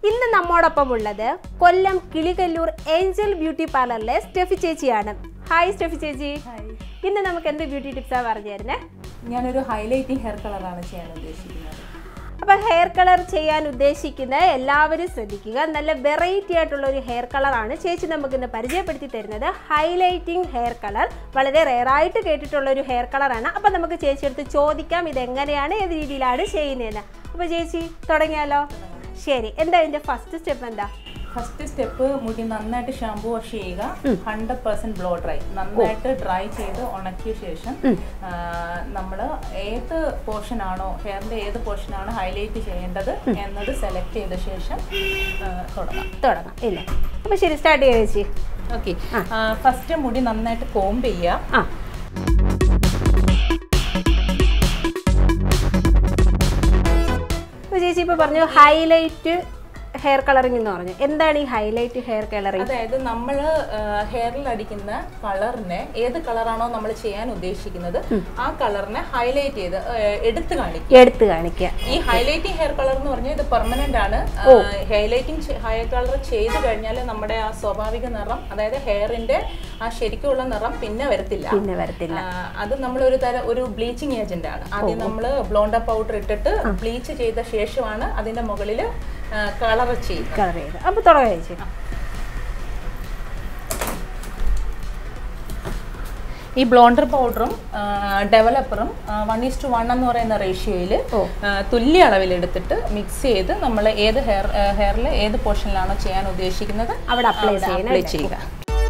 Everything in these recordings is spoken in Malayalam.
ഇന്ന് നമ്മോടൊപ്പം ഉള്ളത് കൊല്ലം കിളികല്ലൂർ ഏഞ്ചൽ ബ്യൂട്ടി പാർലറിലെ സ്റ്റെഫി ചേച്ചിയാണ് ഹായ് സ്റ്റെഫി ചേച്ചി ഇന്ന് നമുക്ക് എന്ത് ബ്യൂട്ടി ടിപ്സാണ് പറഞ്ഞു തരുന്നത് ഞാനൊരു ഹൈലൈറ്റിംഗ് ഹെയർ കളറാണ് ചെയ്യാൻ ഉദ്ദേശിക്കുന്നത് അപ്പോൾ ഹെയർ കളർ ചെയ്യാൻ ഉദ്ദേശിക്കുന്ന എല്ലാവരും ശ്രദ്ധിക്കുക നല്ല വെറൈറ്റി ആയിട്ടുള്ള ഒരു ഹെയർ കളറാണ് ചേച്ചി നമുക്കിന്ന് പരിചയപ്പെടുത്തി തരുന്നത് ഹൈലൈറ്റിംഗ് ഹെയർ കളർ വളരെ റെയറായിട്ട് കേട്ടിട്ടുള്ള ഒരു ഹെയർ കളറാണ് അപ്പോൾ നമുക്ക് ചേച്ചിയെടുത്ത് ചോദിക്കാം ഇത് എങ്ങനെയാണ് ഏത് രീതിയിലാണ് ചെയ്യുന്നതെന്ന് അപ്പോൾ ചേച്ചി തുടങ്ങിയാലോ ശരി എന്താ ഇതിൻ്റെ ഫസ്റ്റ് സ്റ്റെപ്പ് എന്താ ഫസ്റ്റ് സ്റ്റെപ്പ് മുടി നന്നായിട്ട് ഷാമ്പു വാഷ് ചെയ്യുക ഹൺഡ്രഡ് പെർസെന്റ് ബ്ലോ ഡ്രൈ നന്നായിട്ട് ഡ്രൈ ചെയ്ത് ഉണക്കിയ ശേഷം നമ്മൾ ഏത് പോർഷൻ ആണോ ഹെയറിന്റെ ഏത് പോർഷൻ ആണ് ഹൈലൈറ്റ് ചെയ്യേണ്ടത് എന്നത് സെലക്ട് ചെയ്ത ശേഷം ആ, തുടങ്ങാം തുടങ്ങാം ഇല്ല അപ്പോൾ ശരി സ്റ്റാർട്ട് ചെയ്യാം ചേച്ചി ഓക്കെ ഫസ്റ്റ് മുടി നന്നായിട്ട് കോംബ് ചെയ്യുക ആ അപ്പോൾ ചേച്ചി ഇപ്പോൾ പറഞ്ഞു ഹൈലൈറ്റ് ഹെയർ കളറിംഗ് എന്ന് പറഞ്ഞു എന്താണ് ഈ ഹൈലൈറ്റ് ഹെയർ കളറിംഗ് അതായത് നമ്മൾ ഹെയറിൽ അടിക്കുന്ന കളറിനെ ഏത് കളറാണോ നമ്മൾ ചെയ്യാൻ ഉദ്ദേശിക്കുന്നത് ആ കളറിനെ ഹൈലൈറ്റ് ചെയ്ത് ആ, എടുത്ത് കാണിക്കും എടുത്ത് കാണിക്കുക ഈ ഹൈലൈറ്റിംഗ് ഹെയർ കളർ എന്ന് പറഞ്ഞാൽ ഇത് പെർമനന്റ് ആണ് ഹൈലൈറ്റിംഗ് ഹെയർ കളർ ചെയ്ത് കഴിഞ്ഞാൽ നമ്മുടെ ആ സ്വാഭാവിക നിറം അതായത് ഹെയറിന്റെ ആ ശരിക്കുള്ള നിറം പിന്നെ വരത്തില്ല പിന്നെ വരത്തില്ല ആ, അത് നമ്മൾ ഒരു തരം ഒരു ബ്ലീച്ചിങ് ഏജന്റ് ആണ് ആദ്യം നമ്മൾ ബ്ലോണ്ട പൗഡർ ഇട്ടിട്ട് ബ്ലീച്ച് ചെയ്ത ശേഷമാണ് അതിന്റെ മുകളിൽ കളർ ചെയ്യുന്നത് കളർ ചെയ്ത് അപ്പോൾ തുടങ്ങാം ചേച്ചി ഈ ബ്ലോണ്ടർ പൗഡറും ഡെവലപ്പറും വൺ ഈസ് ടു വൺ എന്ന് പറയുന്ന റേഷ്യോയിൽ തുല്യ അളവിൽ എടുത്തിട്ട് മിക്സ് ചെയ്ത് നമ്മൾ ഏത് ഹെയർ ഹെയറിൽ ഏത് പോർഷനിലാണോ ചെയ്യാൻ ഉദ്ദേശിക്കുന്നത് അവിടെ അപ്ലൈ അവിടെ ചെയ്യണം അപ്ലൈ ചെയ്യുക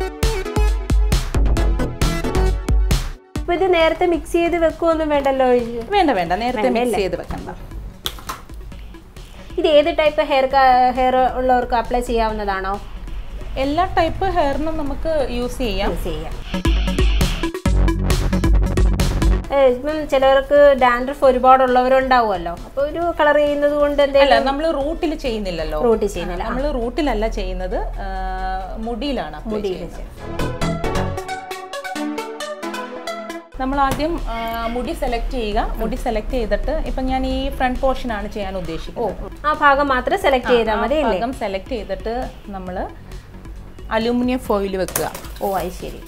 അപ്പോൾ ഇത് നേരത്തെ മിക്സ് ചെയ്ത് വെക്കുമൊന്നും വേണ്ടല്ലോ ചേച്ചി? വേണ്ട വേണ്ട നേരത്തെ മിക്സ് ചെയ്ത് വെക്കണ്ട ഇത് ഏത് ടൈപ്പ് ഹെയർ ഹെയർ ഉള്ളവർക്ക് അപ്ലൈ ചെയ്യാവുന്നതാണോ എല്ലാ ടൈപ്പ് ഹെയറിനും നമുക്ക് യൂസ് ചെയ്യാം യൂസ് ചെയ്യാം ഏ, ഇപ്പം ചിലവർക്ക് ഡാൻഡ്രഫ് ഒരുപാടുള്ളവരുണ്ടാവുമല്ലോ അപ്പോൾ ഒരു കളർ ചെയ്യുന്നത് കൊണ്ട് എന്തെങ്കിലും അല്ല നമ്മൾ റൂട്ടിൽ ചെയ്യുന്നില്ലല്ലോ റൂട്ട് ചെയ്യുന്നില്ല നമ്മൾ റൂട്ടിലല്ല ചെയ്യുന്നത് ആ, മുടിയിലാണ് apply ചെയ്യുന്നത്. നമ്മൾ ആദ്യം ആ, മുടി സെലക്ട് ചെയ്യുക മുടി സെലക്ട് ചെയ്തിട്ട് ഇപ്പം ഞാൻ ഈ ഫ്രണ്ട് പോർഷൻ ആണ് ചെയ്യാൻ ഉദ്ദേശിക്കുന്നത് ആ ഭാഗം മാത്രം സെലക്ട് ചെയ്താൽ മതി അല്ലേ ഭാഗം സെലക്ട് ചെയ്തിട്ട് നമ്മൾ അലൂമിനിയം ഫോയിൽ വെക്കുക ഓ അത് ശരി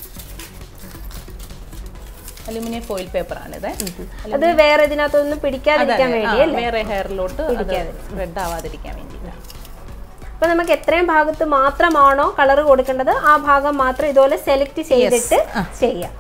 അലൂമിനിയം ഫോയിൽ പേപ്പറാണിത് അത് വേറെ ഇതിനകത്തൊന്നും പിടിക്കാതിരിക്കാൻ വേണ്ടി ആ, അല്ലേ വേറെ ഹെയറിലോട്ട് റെഡ് ആവാതിരിക്കാൻ വേണ്ടിയിട്ടാണ് അപ്പൊ നമുക്ക് എത്രയും ഭാഗത്ത് മാത്രമാണോ കളർ കൊടുക്കേണ്ടത് ആ ഭാഗം മാത്രം ഇതുപോലെ സെലക്ട് ചെയ്തിട്ട് ചെയ്യാം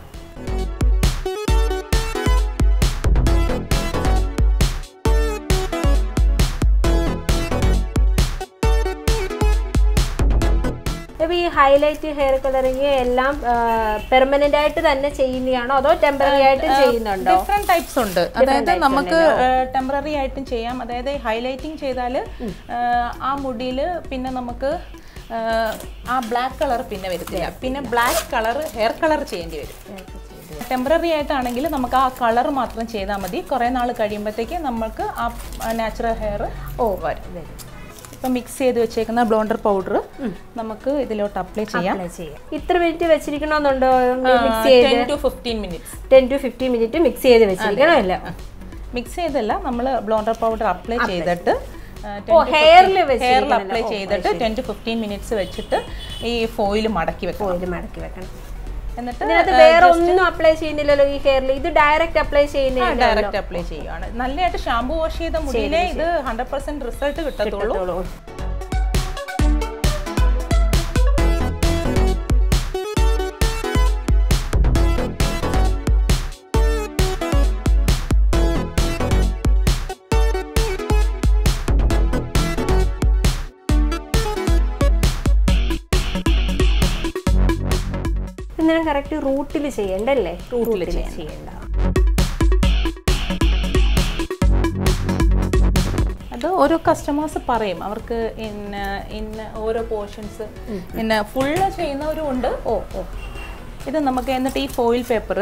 അപ്പൊ ഈ ഹൈലൈറ്റ് ഹെയർ കളറിങ് എല്ലാം പെർമനന്റ് ആയിട്ട് തന്നെ ചെയ്യുന്നതാണോ അതോ ടെമ്പററി ആയിട്ട് ചെയ്യുന്നുണ്ടോ ഡിഫറെന്റ് ടൈപ്സ് ഉണ്ട് അതായത് നമുക്ക് ടെമ്പററി ആയിട്ടും ചെയ്യാം അതായത് ഹൈലൈറ്റിംഗ് ചെയ്താൽ ആ മുടിയിൽ പിന്നെ നമുക്ക് ആ, ആ ബ്ലാക്ക് കളർ പിന്നെ വരത്തില്ല പിന്നെ ബ്ലാക്ക് കളർ ഹെയർ കളർ ചെയ്യേണ്ടി വരും ടെമ്പററി ആയിട്ടാണെങ്കിൽ നമുക്ക് ആ കളർ മാത്രം ചെയ്താൽ മതി കുറേ നാൾ കഴിയുമ്പോഴത്തേക്ക് നമുക്ക് ആ നാച്ചുറൽ ഹെയർ ഓ വരും ഇപ്പം മിക്സ് ചെയ്ത് വെച്ചേക്കുന്ന ബ്ലോണ്ടർ പൗഡർ നമുക്ക് ഇതിലോട്ട് അപ്ലൈ ചെയ്യാം Apply ചെയ്യാം ഇത്ര മിനിറ്റ് വെച്ചിരിക്കണമെന്നുണ്ടോ മിക്സ് ചെയ്ത് ten to fifteen minutes ten to fifteen minute mix ചെയ്ത് വെച്ചിരിക്കണം അല്ലേ മിക്സ് ചെയ്തല്ല നമ്മൾ ബ്ലോണ്ടർ പൗഡർ അപ്ലൈ ചെയ്തിട്ട് ഓ ഹെയറിൽ ഹെയറിൽ അപ്ലൈ ചെയ്തിട്ട് ടെൻ ടു ഫിഫ്റ്റീൻ മിനിറ്റ്സ് വെച്ചിട്ട് ഈ ഫോയിൽ മടക്കി വെക്കണം ഓയിൽ മടക്കി വെക്കണം എന്നിട്ട് ഇതിനകത്ത് വേറെ ഒന്നും അപ്ലൈ ചെയ്യുന്നില്ലല്ലോ ഈ ഹെയറിൽ ഇത് ഡയറക്റ്റ് അപ്ലൈ ചെയ്യുന്ന ഡയറക്റ്റ് അപ്ലൈ ചെയ്യുകയാണ് നല്ലതായിട്ട് ഷാമ്പു വാഷ് ചെയ്ത മുടിയിലേ ഇത് ഹൺഡ്രഡ് പെർസെന്റ് റിസൾട്ട് കിട്ടത്തുള്ളൂ ഇന്നലെ കറക്റ്റ് റൂട്ടിൽ ചെയ്യണ്ടല്ലേ റൂട്ടിൽ ചെയ്യണ്ട അത് ഓരോ കസ്റ്റമേഴ്സ് പറയും അവർക്ക് ഇന്ന ഇന്ന ഓരോ പോർഷൻസ് പിന്നെ ഫുള്ള് ചെയ്യുന്നവരും ഉണ്ട് ഓ ഓ ഇത് നമുക്ക് എന്നിട്ട് ഈ ഫോയിൽ പേപ്പർ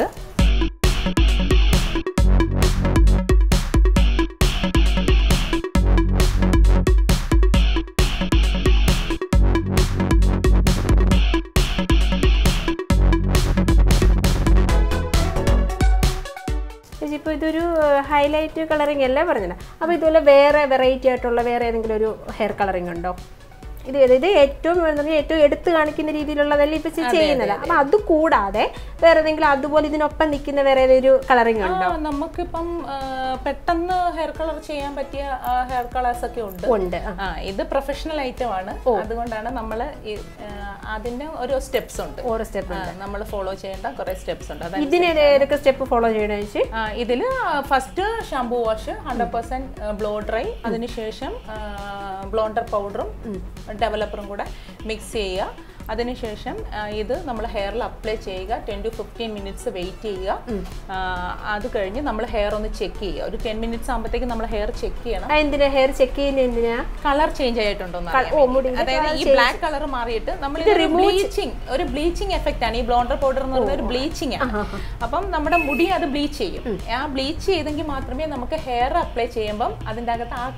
ചേച്ചി ഇപ്പോൾ ഇതൊരു ഹൈലൈറ്റ് കളറിംഗ് അല്ലേ പറഞ്ഞത് അപ്പോൾ ഇതുപോലെ വേറെ വെറൈറ്റി ആയിട്ടുള്ള വേറെ ഏതെങ്കിലും ഒരു ഹെയർ കളറിംഗ് ഉണ്ടോ ഇത് ഇത് ഏറ്റവും എന്താ പറയുക, ഏറ്റവും എടുത്തു കാണിക്കുന്ന രീതിയിലുള്ളതല്ലേ ഇപ്പൊ ചേച്ചി ചെയ്യുന്നത് അപ്പൊ അത് കൂടാതെ വേറെ ഏതെങ്കിലും അതുപോലെ ഇതിനൊപ്പം നിൽക്കുന്ന വേറെ ഏതൊരു കളറിംഗ് ഉണ്ടോ ആ, നമുക്കിപ്പം ആ, പെട്ടെന്ന് ഹെയർ കളർ ചെയ്യാൻ പറ്റിയ ഹെയർ കളേഴ്സ് ഒക്കെ ഉണ്ട് ഉണ്ട് ആ. ആ ഇത് പ്രൊഫഷണൽ ഐറ്റം ആണ് അതുകൊണ്ടാണ് നമ്മൾ അതിന്റെ ഓരോ സ്റ്റെപ്സ് ഉണ്ട് ഓരോ സ്റ്റെപ്പ് നമ്മൾ ഫോളോ ചെയ്യേണ്ട കുറെ സ്റ്റെപ്സ് ഉണ്ട് അതായത് ഇതിന് ഏതൊക്കെ സ്റ്റെപ്പ് ഫോളോ ചെയ്യണം ചേച്ചി ആ, ഇതില് first shampoo wash hundred percent blow dry അതിനുശേഷം ബ്ലോണ്ടർ പൗഡറും ഡെവലപ്പറും കൂടെ മിക്സ് ചെയ്യുക അതിനുശേഷം ആ, ഇത് നമ്മൾ ഹെയറിൽ അപ്ലൈ ചെയ്യുക ten to fifteen minutes wait ചെയ്യുക ആ, അത് കഴിഞ്ഞ് നമ്മൾ ഹെയർ ഒന്ന് ചെക്ക് ചെയ്യുക ഒരു ടെൻ മിനിറ്റ്സ് ആകുമ്പോഴത്തേക്ക് നമ്മൾ ഹെയർ ചെക്ക് ചെയ്യണം ആ, എന്തിനാ ഹെയർ ചെക്ക് ചെയ്യുന്ന എന്തിനാ കളർ ചേഞ്ച് ആയിട്ടുണ്ടോ ഓ, മുടിയുടെ അതായത് ഈ ബ്ലാക്ക് കളർ മാറിയിട്ട് നമ്മൾ ബ്ലീച്ചിങ് ഒരു ബ്ലീച്ചിങ് എഫക്റ്റ് ആണ് ഈ ബ്ലോണ്ടർ പൗഡർ എന്ന് പറയുന്ന ഒരു ബ്ലീച്ചിങ് ആണ് അപ്പം നമ്മുടെ മുടി അത് ബ്ലീച്ച് ചെയ്യും ആ ബ്ലീച്ച് ചെയ്തെങ്കിൽ മാത്രമേ നമുക്ക് ഹെയർ അപ്ലൈ ചെയ്യുമ്പം അതിൻ്റെ അകത്ത് ആ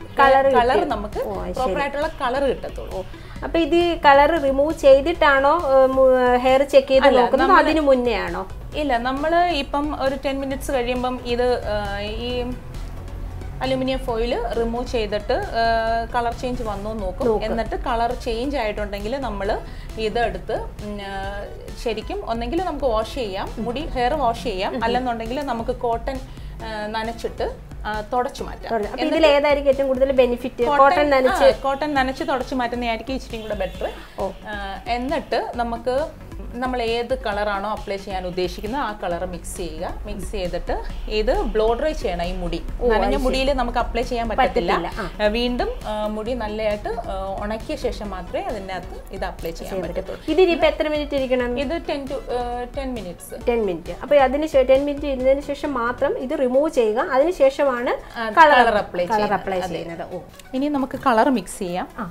കളർ നമുക്ക് പ്രോപ്പർ ആയിട്ടുള്ള കളർ കിട്ടത്തുള്ളൂ അപ്പൊ ഇത് കളർ റിമൂവ് ചെയ്തിട്ടാണോ ഹെയർ ചെക്ക് ചെയ്ത് നോക്കുന്നത് അതിന് മുന്നേ ആണോ ഇല്ല നമ്മൾ ഇപ്പം ഒരു ടെൻ മിനിറ്റ്സ് കഴിയുമ്പം ഇത് ആ, ഈ അലുമിനിയം ഫോയിൽ റിമൂവ് ചെയ്തിട്ട് കളർ ചേഞ്ച് വന്നു എന്ന് നോക്കും എന്നിട്ട് കളർ ചേഞ്ച് ആയിട്ടുണ്ടെങ്കിൽ നമ്മൾ ഇതെടുത്ത് ഉം, ആ, ശരിക്കും ഒന്നെങ്കിൽ നമുക്ക് വാഷ് ചെയ്യാം മുടി ഹെയർ വാഷ് ചെയ്യാം അല്ലെന്നുണ്ടെങ്കിൽ നമുക്ക് കോട്ടൺ നനച്ചിട്ട് ആ, തുടച്ചു മാറ്റാം അപ്പൊ ഇതിൽ ഏതായിരിക്കും ഏറ്റവും കൂടുതൽ ബെനിഫിറ്റ് കോട്ടൺ നനച്ച് കോട്ടൺ നനച്ച് തുടച്ച് മാറ്റുന്നതായിരിക്കും ഇച്ചിരി കൂടെ ബെറ്റർ എന്നിട്ട് നമുക്ക് നമ്മൾ ഏത് കളറാണോ അപ്ലൈ ചെയ്യാൻ ഉദ്ദേശിക്കുന്നത് ആ കളർ മിക്സ് ചെയ്യുക മിക്സ് ചെയ്തിട്ട് ഇത് ബ്ലോ ഡ്രൈ ചെയ്യണം ഈ മുടി നനഞ്ഞ മുടിയിൽ നമുക്ക് അപ്ലൈ ചെയ്യാൻ പറ്റത്തില്ല ആ, വീണ്ടും ആ, മുടി നല്ലതായിട്ട് ആ, ഉണക്കിയ ശേഷം മാത്രമേ അതിനകത്ത് ഇത് അപ്ലൈ ചെയ്യാൻ പറ്റത്തുള്ളൂ ഇതിനിപ്പോ എത്ര മിനിറ്റ് ഇരിക്കണം ഇത് ten to ten minutes ten minute അപ്പൊ അതിന് ടെൻ മിനിറ്റ് ഇരുന്നതിന് ശേഷം മാത്രം ഇത് റിമൂവ് ചെയ്യുക അതിനുശേഷമാണ് colour colour apply colour apply ചെയ്യുന്നത് ഓ ഇനി നമുക്ക് കളർ മിക്സ് ചെയ്യാം ആ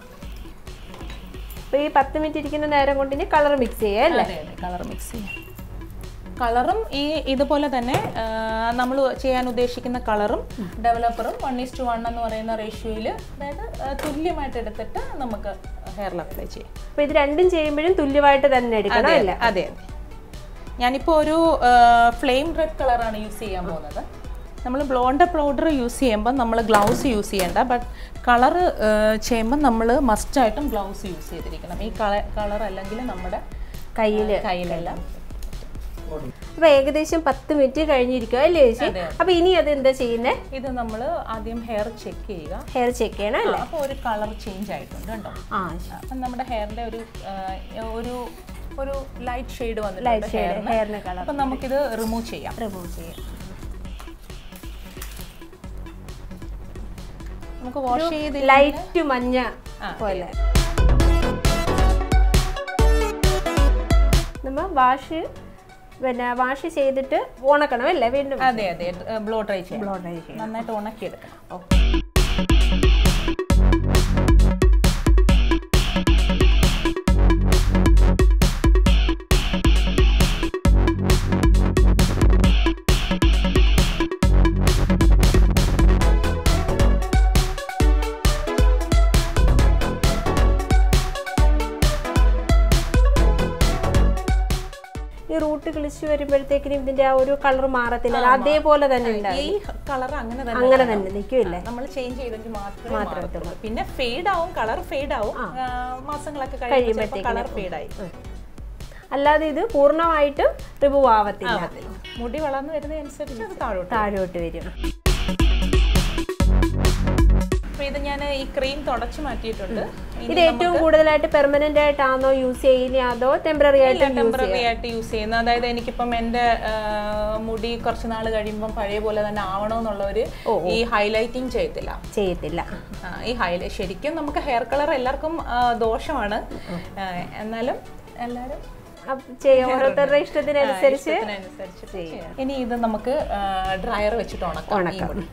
അപ്പൊ ഈ പത്ത് മിനിറ്റ് ഇരിക്കുന്ന നേരം കൊണ്ട് ഇനി കളർ മിക്സ് ചെയ്യാം അല്ലേ അതെ അതെ കളർ മിക്സ് ചെയ്യാം കളറും ഈ ഇതുപോലെ തന്നെ നമ്മൾ ചെയ്യാൻ ഉദ്ദേശിക്കുന്ന കളറും ഡെവലപ്പറും വൺ ഈസ് ടു വൺ എന്ന് പറയുന്ന റേഷ്യോയിൽ അതായത് ആ, തുല്യമായിട്ട് എടുത്തിട്ട് നമുക്ക് ഹെയറിൽ അപ്ലൈ ചെയ്യാം അപ്പൊ ഇത് രണ്ടും ചെയ്യുമ്പോഴും തുല്യമായിട്ട് തന്നെ എടുക്കണം അല്ലേ അതെ അതെ ഞാനിപ്പോൾ ഒരു ഫ്ലെയിം റെഡ് കളറാണ് യൂസ് ചെയ്യാൻ പോകുന്നത് നമ്മൾ ബ്ലോണ്ടർ പൗഡർ യൂസ് ചെയ്യുമ്പോൾ നമ്മൾ ഗ്ലൗസ് യൂസ് ചെയ്യേണ്ട ബട്ട് കളർ ചെയ്യുമ്പോൾ നമ്മൾ മസ്റ്റായിട്ടും ഗ്ലൗസ് യൂസ് ചെയ്തിരിക്കണം ഈ കളർ കളർ അല്ലെങ്കിൽ നമ്മുടെ കയ്യില് കയ്യിലെല്ലാം അപ്പൊ ഏകദേശം പത്ത് മിനിറ്റ് കഴിഞ്ഞിരിക്കുക അല്ലേ ചേച്ചി അപ്പൊ ഇനി അത് എന്താ ചെയ്യുന്നേ ഇത് നമ്മൾ ആദ്യം ഹെയർ ചെക്ക് ചെയ്യുക ഹെയർ ചെക്ക് ചെയ്യണം അല്ലേ അപ്പോൾ ഒരു കളർ ചേഞ്ച് ആയിട്ടുണ്ട് കേട്ടോ ആ അപ്പം നമ്മുടെ ഹെയറിന്റെ ഒരു ആ, ഒരു ഒരു ലൈറ്റ് ഷെയ്ഡ് ലൈറ്റ് വന്നിട്ടുണ്ട് ഷെയ്ഡ് ഹെയറിന് ഹെയറിന് കളർ അപ്പം നമുക്കിത് റിമൂവ് ചെയ്യാം റിമൂവ് ചെയ്യാം നമുക്ക് വാഷ് ചെയ്ത് ലൈറ്റ് മഞ്ഞ പോലെ നമ്മ വാഷ് പിന്നെ വാഷ് ചെയ്തിട്ട് ഉണക്കണം അല്ലേ വീണ്ടും അതെ അതെ ബ്ലോ ഡ്രൈ ചെയ്യാം ബ്ലോ ഡ്രൈ ചെയ്യണം നന്നായിട്ട് ഉണക്കിയെടുക്കണം ഈ റൂട്ട് കിളിച്ച് വരുമ്പോഴത്തേക്കിനും ഇതിന്റെ ആ ഒരു കളർ മാറത്തില്ല അതേപോലെ തന്നെ ഉണ്ടാവും ഈ കളർ അങ്ങനെ തന്നെ അങ്ങനെ തന്നെ നിൽക്കില്ലേ നമ്മൾ ചേഞ്ച് ചെയ്തെങ്കിൽ മാത്രമേ മാറത്തുള്ളൂ പിന്നെ ഫെയ്ഡ് ആവും കളർ ഫെയ്ഡ് ആവും ആ, മാസങ്ങളൊക്കെ കഴിയുമ്പോൾ കളർ ഫെയ്ഡ് ആയി അല്ലാതെ ഇത് പൂർണ്ണമായിട്ടും റിമൂവ് ആവത്തില്ല മുടി വളർന്നു വരുന്നതനുസരിച്ച് അത് താഴോട്ട് താഴോട്ട് വരും അപ്പൊ ഇത് ഞാൻ ഈ ക്രീം തുടച്ചു മാറ്റിയിട്ടുണ്ട് ഇത് ഏറ്റവും കൂടുതലായിട്ട് പെർമനന്റ് ആയിട്ടാണോ യൂസ് ചെയ്യുന്നത് അതോ ടെമ്പററി ആയിട്ട് ടെമ്പററി ആയിട്ട് യൂസ് ചെയ്യുന്നത് അതായത് എനിക്കിപ്പം എൻ്റെ ആ, മുടി കുറച്ച് നാൾ കഴിയുമ്പം പഴയ പോലെ തന്നെ ആവണമെന്നുള്ള ഒരു ഈ ഹൈലൈറ്റിംഗ് ചെയ്യത്തില്ല ചെയ്യത്തില്ല ആ, ഈ ഹൈലൈറ്റ് ശരിക്കും നമുക്ക് ഹെയർ കളർ എല്ലാവർക്കും ആ, ദോഷമാണ് ആ, എന്നാലും എല്ലാവരും അപ്പൊ ചെയ്യാം ഓരോരുത്തരുടെ ഇഷ്ടത്തിനനുസരിച്ച് ഇഷ്ടത്തിനനുസരിച്ച് ചെയ്യാം. ഇനി ഇത് നമുക്ക് ഡ്രയർ വെച്ചിട്ട് ഉണക്കാം ഈ മുടി.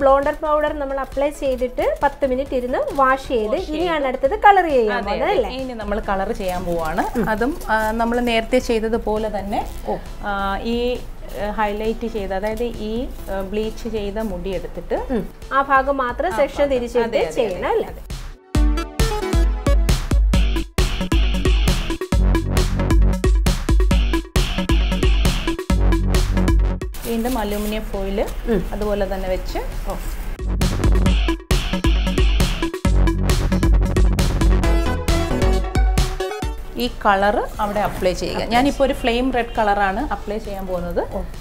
ബ്ലോണ്ടർ പൗഡർ നമ്മൾ അപ്ലൈ ചെയ്തിട്ട് പത്ത് മിനിറ്റ് ഇരുന്ന് വാഷ് ചെയ്ത് ഇനിയാണ് അടുത്തത് കളർ ചെയ്യാൻ പോകുന്നത് അല്ലേ ഇനി നമ്മൾ കളർ ചെയ്യാൻ പോവാണ് അതും നമ്മൾ നേരത്തെ ചെയ്തതുപോലെ തന്നെ ആ, ഈ ഹൈലൈറ്റ് ചെയ്ത അതായത് ഈ ബ്ലീച്ച് ചെയ്ത മുടി എടുത്തിട്ട് ഉം. ആ ഭാഗം മാത്രം സെക്ഷൻ തിരിച്ചിട്ട് ചെയ്യണം അല്ലേ വീണ്ടും അലൂമിനിയം ഫോയിൽ അതുപോലെ തന്നെ വെച്ച് ഈ കളറ് അവിടെ അപ്ലൈ ചെയ്യുക ഞാനിപ്പോൾ ഒരു ഫ്ലെയിം റെഡ് കളറാണ് അപ്ലൈ ചെയ്യാൻ പോകുന്നത്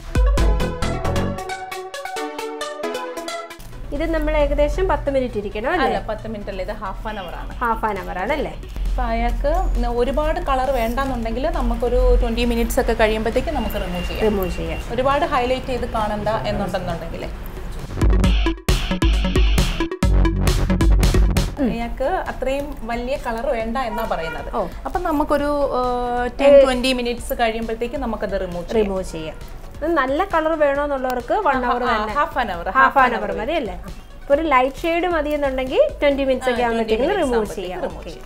ഇത് നമ്മൾ ഏകദേശം പത്ത് മിനിറ്റ് ഇരിക്കണം അല്ലേ അല്ല പത്ത് മിനിറ്റ് അല്ല ഇത് ഹാഫ് ആൻ അവർ ആണ് ഹാഫ് ആൻ അവർ ആണല്ലേ അപ്പോൾ അയാൾക്ക് ഒരുപാട് കളർ വേണ്ടെന്നുണ്ടെങ്കിൽ നമുക്കൊരു ട്വൻറ്റി മിനിറ്റ്സ് ഒക്കെ കഴിയുമ്പോഴത്തേക്ക് നമുക്ക് റിമൂവ് ചെയ്യാം റിമൂവ് ചെയ്യാം ഒരുപാട് ഹൈലൈറ്റ് ചെയ്ത് കാണണ്ട എന്നുണ്ടെന്നുണ്ടെങ്കിൽ അയാൾക്ക് അത്രയും വലിയ കളർ വേണ്ട എന്നാ പറയുന്നത് ഓ. അപ്പം നമുക്കൊരു ടെൻ ട്വൻറ്റി മിനിറ്റ്സ് കഴിയുമ്പോഴത്തേക്ക് നമുക്കത് റിമൂവ് ചെയ്യാം റിമൂവ് ചെയ്യാം ഇത് നല്ല കളർ വേണമെന്നുള്ളവർക്ക് വൺ അവർ തന്നെ half an hour half an hour മതി അല്ലേ ഇപ്പൊ ഒരു ലൈറ്റ് ഷെയ്ഡ് മതി എന്നുണ്ടെങ്കിൽ ട്വന്റി മിനിറ്റ്സ് ഒക്കെ ആകുമ്പോഴത്തേക്കും റിമൂവ് ചെയ്യാം ഓക്കെ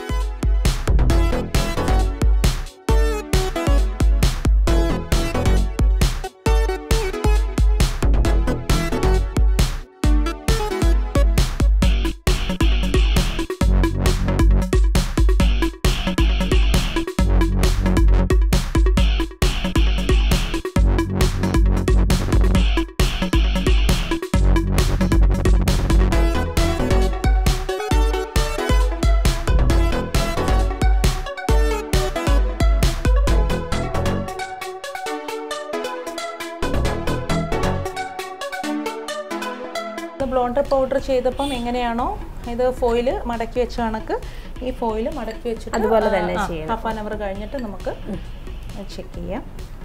ബ്ലോണ്ടർ പൗഡർ ചെയ്തപ്പം എങ്ങനെയാണോ ഇത് ഫോയിൽ മടക്കി വെച്ച കണക്ക് ഈ ഫോയിൽ മടക്കി വെച്ചിട്ട് അതുപോലെ തന്നെ ചെയ്യണം. ഹാഫ് ആൻ അവർ കഴിഞ്ഞിട്ട് നമുക്ക് ചെക്ക് ചെയ്യാം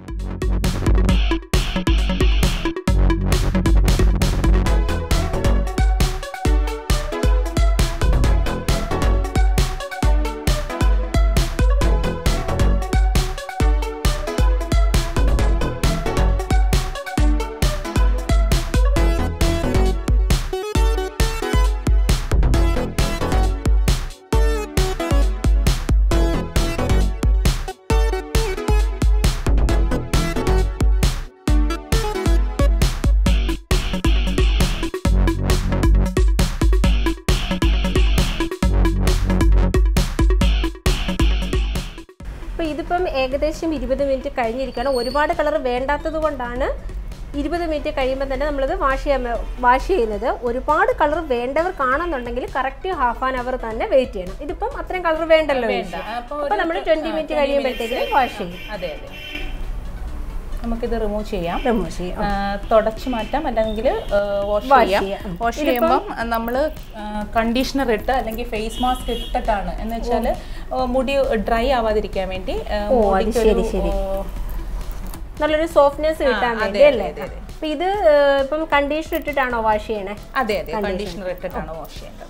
അപ്പോൾ ഇതിപ്പം ഏകദേശം ഇരുപത് മിനിറ്റ് കഴിഞ്ഞിരിക്കണം ഒരുപാട് കളർ വേണ്ടാത്തത് കൊണ്ടാണ് ഇരുപത് മിനിറ്റ് കഴിയുമ്പോൾ തന്നെ നമ്മളിത് വാഷ് ചെയ്യാൻ വാഷ് ചെയ്യുന്നത് ഒരുപാട് കളർ വേണ്ടവർ കാണുന്നുണ്ടെങ്കിൽ കറക്റ്റ് ഹാഫ് ആൻ അവർ തന്നെ വെയിറ്റ് ചെയ്യണം ഇതിപ്പം അത്രയും കളർ വേണ്ടല്ലോ അപ്പോൾ അപ്പോൾ നമ്മൾ ട്വൻറ്റി മിനിറ്റ് കഴിയുമ്പോഴത്തേക്കും വാഷ് ചെയ്യും അതെ അതെ നമുക്കിത് റിമൂവ് ചെയ്യാം റിമൂവ് ചെയ്യും ആ, തുടച്ച് മാറ്റാം അല്ലെങ്കിൽ വാഷ് Wash ചെയ്യാം ചെയ്യാം. വാഷ് ചെയ്യുമ്പം നമ്മൾ കണ്ടീഷണർ ഇട്ട് അല്ലെങ്കിൽ ഫേസ് മാസ്ക് ഇട്ടിട്ടാണ് എന്ന് വെച്ചാൽ മുടി ഡ്രൈ ആവാതിരിക്കാൻ വേണ്ടി ആ, ഓ, അത് മുടിക്കൊരു, ശരി, ശരി. ഓ, നല്ലൊരു സോഫ്റ്റ്നെസ് കിട്ടാൻ അതെ, വേണ്ടി അല്ലേ അതെ, അതെ. അപ്പം ഇത് ഏഹ്, ഇപ്പം കണ്ടീഷണർ ഇട്ടിട്ടാണോ വാഷ് ചെയ്യണേ അതെ അതെ കണ്ടീഷണർ ഇട്ടിട്ടാണ് വാഷ് ചെയ്യേണ്ടത്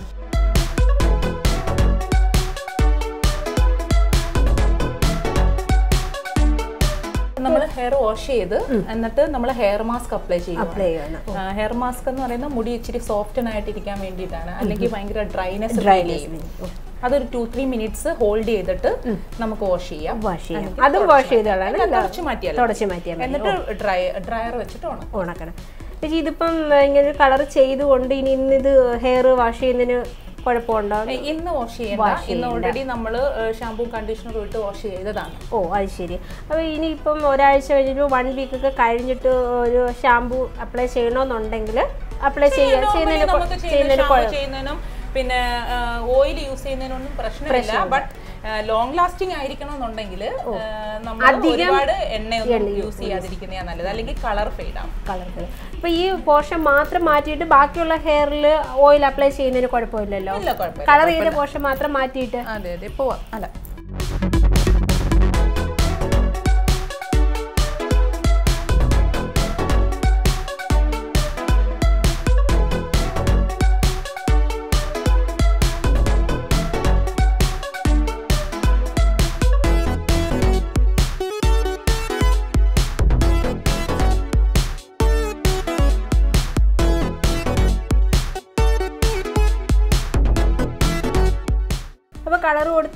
നമ്മൾ ഹെയർ വാഷ് ചെയ്ത് എന്നിട്ട് നമ്മൾ ഹെയർ മാസ്ക് അപ്ലൈ ചെയ്യും അപ്ലൈ ചെയ്യണം ഹെയർ മാസ്ക് എന്ന് പറയുന്നത് മുടി ഇച്ചിരി സോഫ്റ്റൻ ആയിട്ടിരിക്കാൻ വേണ്ടിയിട്ടാണ് അല്ലെങ്കിൽ ഭയങ്കര ഡ്രൈനെസ് Dryness അതൊരു ടു ത്രീ മിനിറ്റ്സ് ഹോൾഡ് ചെയ്തിട്ട് നമുക്ക് വാഷ് ചെയ്യാം വാഷ് ചെയ്യാം അതും വാഷ് ചെയ്തോളാം തുടച്ച് മാറ്റിയാൽ തുടച്ച് മാറ്റിയാൽ മതി എന്നിട്ട് ഡ്രൈ ഡ്രയർ വെച്ചിട്ട് ഉണക്കും ഉണക്കണം ചേച്ചി ഇതിപ്പം ഏഹ്, ഇങ്ങനെ ഒരു കളർ ചെയ്തുകൊണ്ട് ഇനി ഇന്നിത് ഹെയർ വാഷ് ചെയ്യുന്നതിന് കുഴപ്പമുണ്ടോ ഇന്ന് വാഷ് ചെയ്യണ്ട ഇന്ന് ഓൾറെഡി നമ്മൾ ഷാമ്പൂ കണ്ടീഷണറും ഇട്ട് വാഷ് ചെയ്തതാണ് ഓ അത് ശരി അപ്പോൾ ഇനിയിപ്പം ഒരാഴ്ച കഴിഞ്ഞിട്ട് വൺ വീക്ക് ഒക്കെ കഴിഞ്ഞിട്ട് ഒരു ഷാമ്പു അപ്ലൈ ചെയ്യണമെന്നുണ്ടെങ്കിൽ അപ്ലൈ ചെയ്യാൻ ചെയ്യുന്നതിന് കൊ- നമുക്ക് ചെയ്യുന്നതിന് ഷാമ്പൂ കുഴ- ചെയ്യുന്നതിനും പിന്നെ ഓയിൽ യൂസ് ചെയ്യുന്നതിനൊന്നും പ്രശ്നമില്ല ബട്ട് ലോങ് ലാസ്റ്റിംഗ് ആയിരിക്കണം എന്നുണ്ടെങ്കിൽ നമ്മൾ ഒരുപാട് എണ്ണയൊന്നും യൂസ് ചെയ്യാതിരിക്കുന്നതാണ് നല്ലത് അല്ലെങ്കിൽ കളർ ഫെയ്ഡ് ആവും കളർ അപ്പോൾ ഈ പോർഷൻ മാത്രം മാറ്റിയിട്ട് ബാക്കിയുള്ള ഹെയറിൽ ഓയിൽ അപ്ലൈ ചെയ്യുന്നതിന് കുഴപ്പമില്ലല്ലോ ഇല്ല കുഴപ്പമില്ല കളർ ചെയ്ത പോർഷൻ മാത്രം മാറ്റിയിട്ട് അതെ അതെ പോവാം അല്ല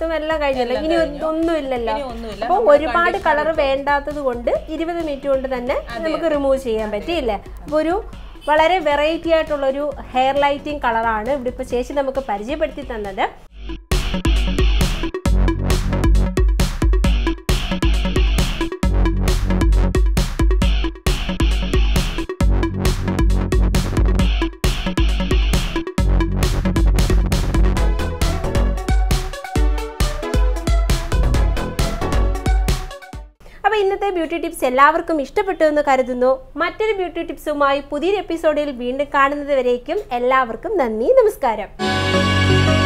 എടുത്തും എല്ലാം കഴിഞ്ഞല്ലോ ഇനി ഒന്നും ഇല്ലല്ലോ ഇനി ഒന്നുമില്ല. അപ്പൊ ഒരുപാട് കളർ വേണ്ടാത്തത് കൊണ്ട് ഇരുപത് മിനിറ്റ് കൊണ്ട് തന്നെ നമുക്ക് റിമൂവ് ചെയ്യാൻ പറ്റിയില്ലേ അപ്പൊ ഒരു വളരെ വെറൈറ്റി ആയിട്ടുള്ള ഒരു ഹെയർ ലൈറ്റിംഗ് കളറാണ് ഇവിടെ ഇപ്പൊ ചേച്ചി നമുക്ക് പരിചയപ്പെടുത്തി തന്നത് അപ്പോൾ ഇന്നത്തെ ബ്യൂട്ടി ടിപ്സ് എല്ലാവർക്കും ഇഷ്ടപ്പെട്ടു എന്ന് കരുതുന്നു മറ്റൊരു ബ്യൂട്ടി ടിപ്സുമായി പുതിയൊരു എപ്പിസോഡിൽ വീണ്ടും കാണുന്നത് വരേക്കും എല്ലാവർക്കും നന്ദി നമസ്കാരം